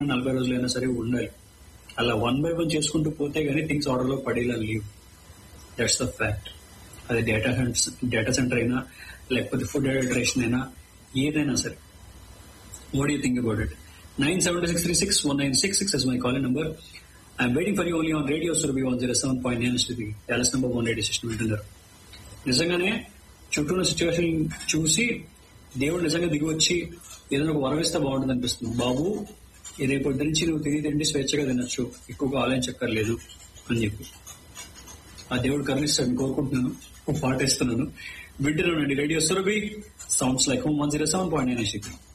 నలభై రోజులైనా సరే ఉండాలి అలా వన్ బై వన్ చేసుకుంటూ పోతే గానీ థింగ్స్ ఆర్డర్ లో పడేలా లేవు దట్స్ ద ఫ్యాక్ట్ అది డేటా డేటా సెంటర్ అయినా లేకపోతే ఫుడ్ అడల్టరేషన్ అయినా ఏదైనా సరే what you think about it nine seven six three six one nine six six is my call number I'm waiting for you only on radio Surabhi one zero seven point nine స్థితి Dallas number one radio system వింటున్నారు నిజంగానే చుట్టూ ఉన్న situation చూసి దేవుడు నిజంగా దిగి వచ్చి ఏదైనా ఒక వరం ఇస్తే బాగుంటుంది అనిపిస్తుంది బాబు ఈ రేపు నుంచి నువ్వు తిరిగి తిండి స్వేచ్ఛగా తినొచ్చు ఎక్కువగా ఆలోచించక్కర్లేదు అని చెప్పి ఆ దేవుడు కరుణిస్తాడని కోరుకుంటున్నాను ఒక పాట ఇస్తున్నాను వింటున్నానండి radio Surabhi sounds like home one zero seven point nine